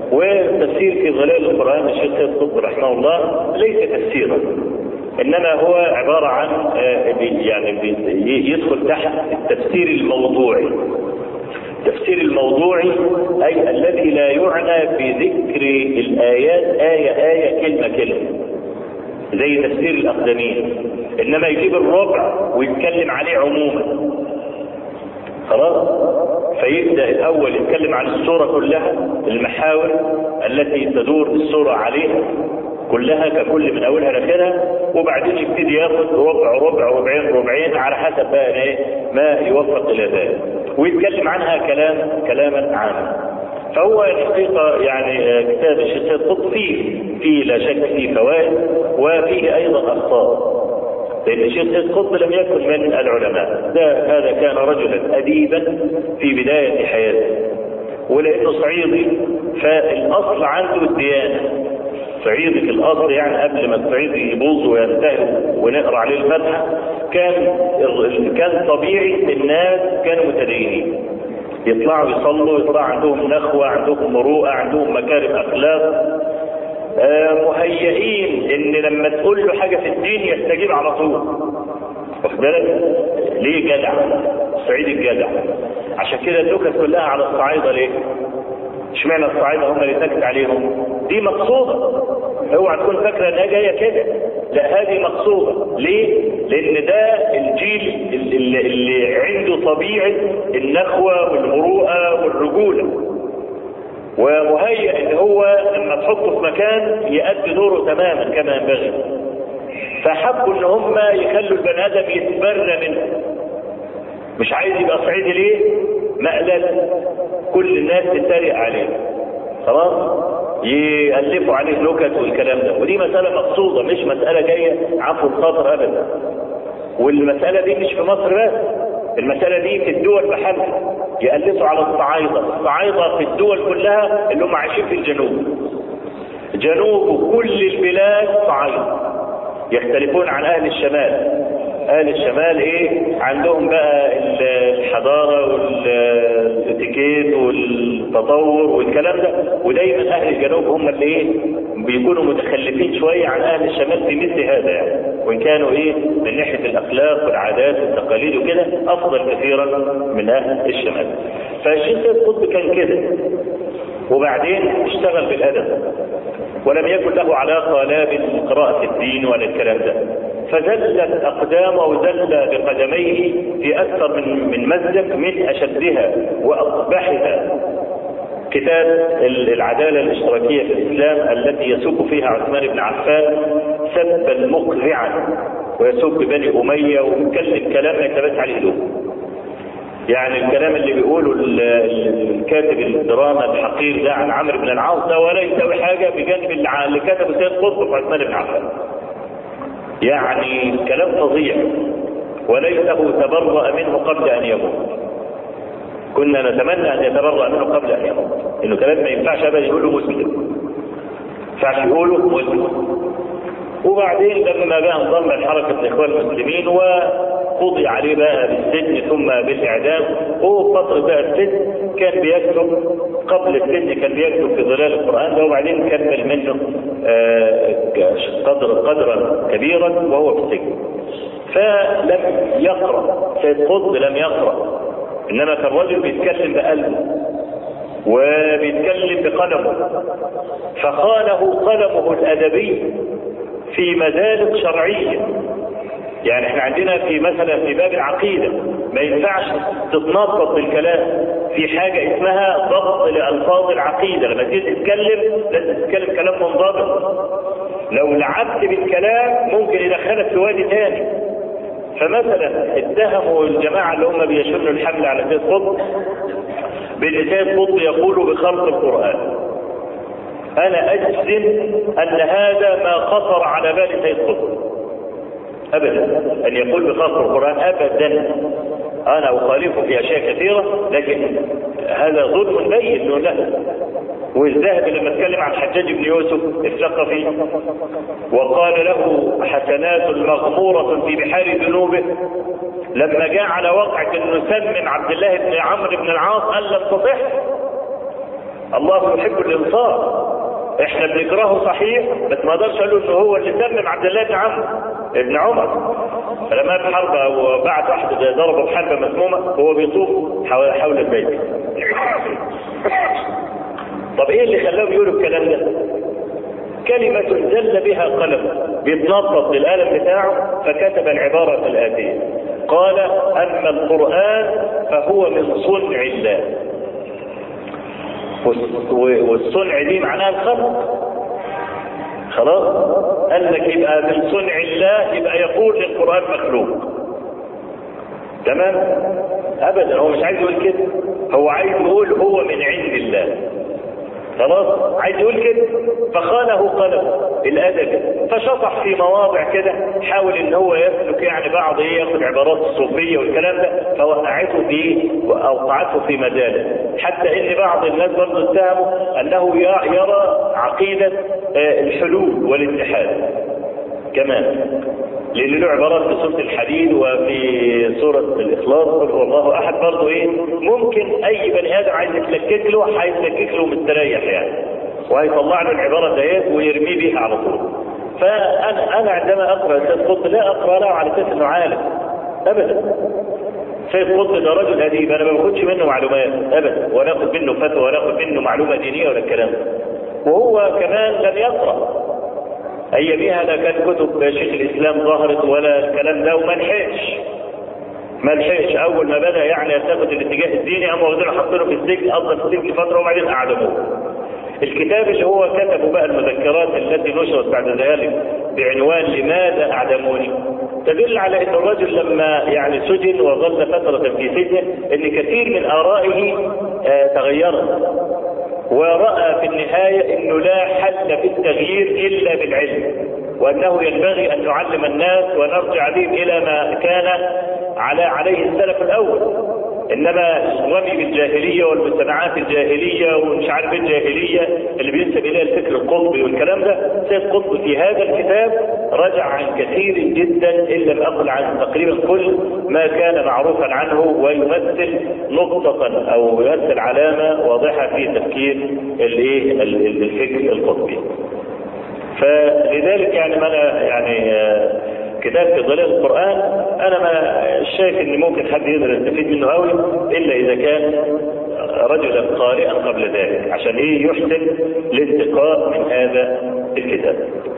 والتفسير في ظلال القرآن الشيخ سيد قطب رحمه الله ليس تفسيرا انما هو عبارة عن يعني يدخل تحت التفسير الموضوعي التفسير الموضوعي اي الذي لا يعنى بذكر الايات آية آية كلمة كلمة زي تفسير الاقدمين انما يجيب الربع ويتكلم عليه عموما خلاص فيبدا الاول يتكلم عن السوره كلها المحاور التي تدور السوره عليها كلها ككل من اولها لاخرها وبعدين يبتدي ياخد ربع ربع ربعين ربعين على حسب بقى ايه ما يوفق الى ذلك ويتكلم عنها كلام كلاما عاما فهو الحقيقة يعني كتاب الشيخ سيد قطب فيه فيه لا شك فيه فوائد وفيه أيضا أخطاء لأن الشيخ سيد قطب لم يكن من العلماء ده هذا كان رجلا أديبا في بداية حياته ولأنه صعيدي فالأصل عنده الديانة صعيدي في الأصل يعني قبل ما الصعيدي يبوظ وينتهي ونقرأ عليه الفتحة كان كان طبيعي الناس كانوا متدينين يطلعوا يصلوا يطلع عندهم نخوة عندهم مروءة عندهم مكارم أخلاق آه مهيئين ان لما تقول له حاجة في الدين يستجيب على طول واخد بالك ليه جدع الصعيد الجدع عشان كده النكت كلها على الصعايدة ليه اشمعنى الصعايدة هم اللي سكت عليهم دي مقصودة اوعى تكون فاكرة انها جاية كده لا هذه مقصودة ليه لان ده الجيل اللي, اللي عنده طبيعة النخوة والمروءة والرجولة ومهيئ ان هو لما تحطه في مكان يؤدي دوره تماما كما ينبغي فحبوا ان هم يخلوا البني ادم يتبرى منه مش عايز يبقى صعيدي ليه مقلل كل الناس تتريق عليه خلاص يألفوا عليه نكت والكلام ده ودي مسألة مقصودة مش مسألة جاية عفو الخاطر أبدا والمسألة دي مش في مصر بس المسألة دي في الدول بحالها يألفوا على الصعايدة الصعايدة في الدول كلها اللي هم عايشين في الجنوب جنوب كل البلاد صعايدة يختلفون عن أهل الشمال اهل الشمال ايه عندهم بقى الحضاره والاتيكيت والتطور والكلام ده ودايما اهل الجنوب هم اللي ايه بيكونوا متخلفين شويه عن اهل الشمال في مثل هذا يعني وان كانوا ايه من ناحيه الاخلاق والعادات والتقاليد وكده افضل كثيرا من اهل الشمال فالشيخ سيد قطب كان كده وبعدين اشتغل بالادب ولم يكن له علاقه لا بقراءه الدين ولا الكلام ده فزلت اقدامه وزل بقدميه في اكثر من من مزق من اشدها واقبحها كتاب العدالة الاشتراكية في الإسلام التي يسوق فيها عثمان بن عفان سبا مقذعا ويسوق بني أمية ويتكلم كلام ما يتبس عليه له يعني الكلام اللي بيقوله الكاتب الدراما الحقير ده عن عمرو بن العاص ده ولا يساوي حاجة بجانب اللي كتبه سيد قطب عثمان بن عفان يعني كلام فظيع وليته تبرأ منه قبل أن يموت كنا نتمنى أن يتبرأ منه قبل أن يموت إنه كلام ما ينفعش أبدا يقوله مسلم ما ينفعش يقوله مسلم وبعدين لما بقى انضم لحركة الإخوان المسلمين وقضي عليه بقى بالسجن ثم بالإعدام وهو فترة بقى السجن كان بيكتب قبل السجن كان بيكتب في ظلال القرآن ده وبعدين كمل منه قدر قدرا كبيرا وهو في السجن فلم يقرأ سيد قطب لم يقرأ إنما كان رجل بيتكلم بقلبه وبيتكلم بقلمه فخانه قلمه الأدبي في مدارس شرعية يعني احنا عندنا في مثلا في باب العقيدة ما ينفعش تتنطط بالكلام في حاجة اسمها ضبط لألفاظ العقيدة لما تيجي تتكلم لازم تتكلم كلام منضبط لو لعبت بالكلام ممكن يدخلك في وادي تاني فمثلا اتهموا الجماعة اللي هم بيشنوا الحمل على سيد قطب بان سيد قطب يقول بخلق القرآن انا اجزم ان هذا ما خطر على بال سيد قطب ابدا ان يقول بخلق القران ابدا انا اخالفه في اشياء كثيره لكن هذا ظلم بين له والذهبي لما اتكلم عن الحجاج بن يوسف الثقفي وقال له حسنات مغمورة في بحار ذنوبه لما جاء على وقعة انه سمم عبد الله بن عمرو بن العاص قال لم تصح الله يحب الانصاف احنا بنكرهه صحيح بس ما اقدرش اقول انه هو اللي سمم عبد الله بن عمرو ابن عمر فلما في حرب وبعت واحد ضربه بحربه مسمومه هو بيطوف حول, حول البيت طب ايه اللي خلاهم يقولوا الكلام ده؟ كلمة زل بها قلم بيتنطط بالقلم بتاعه فكتب العبارة الآتية قال أما القرآن فهو من صنع الله والصنع دي معناها الخلق خلاص قال لك يبقى من صنع الله يبقى يقول القرآن مخلوق تمام ابدا هو مش عايز يقول كده هو عايز يقول هو من عند الله خلاص عايز يقول كده فخانه قلم الادب فشطح في مواضع كده حاول ان هو يسلك يعني بعض ايه ياخد عبارات الصوفيه والكلام ده فوقعته في واوقعته في مجاله حتى ان بعض الناس برضه اتهموا انه يرى عقيده الحلول والاتحاد كمان لان له عبارات في سوره الحديد وفي سوره الاخلاص قل هو الله احد برضه ايه ممكن اي بني ادم عايز يتلكك له هيتلكك له مستريح يعني وهيطلع له العباره ديت ويرميه بيها على طول فانا انا عندما اقرا السيد قطب لا اقرا له على اساس انه عالم ابدا سيد قطب ده رجل اديب انا ما باخدش منه معلومات ابدا ولا اخد منه فتوى ولا اخد منه معلومه دينيه ولا الكلام ده وهو كمان لم يقرا اياميها لا كان كتب شيخ الاسلام ظهرت ولا الكلام ده وما لحقش ما لحقش اول ما بدا يعني يتخذ الاتجاه الديني قاموا واخدينه حاطينه في السجن افضل في السجن فتره وبعدين اعدموه الكتاب اللي هو كتبه بقى المذكرات التي نشرت بعد ذلك بعنوان لماذا اعدموني تدل على ان الرجل لما يعني سجن وظل فتره في سجن ان كثير من ارائه آه تغيرت ورأى في النهاية أنه لا حل في التغيير إلا بالعلم وأنه ينبغي أن نعلم الناس ونرجع بهم إلى ما كان على عليه السلف الأول انما الرمي بالجاهليه والمجتمعات الجاهليه ومش عارف الجاهليه اللي بينسب اليها الفكر القطبي والكلام ده سيد قطب في هذا الكتاب رجع عن كثير جدا ان لم اقل عن تقريبا كل ما كان معروفا عنه ويمثل نقطه او يمثل علامه واضحه في تفكير الايه الفكر القطبي. فلذلك يعني ما انا يعني كتاب في ظلال القرآن أنا ما شايف إن ممكن حد يقدر يستفيد منه قوي إلا إذا كان رجلا قارئا قبل ذلك عشان إيه يحسن الانتقاء من هذا الكتاب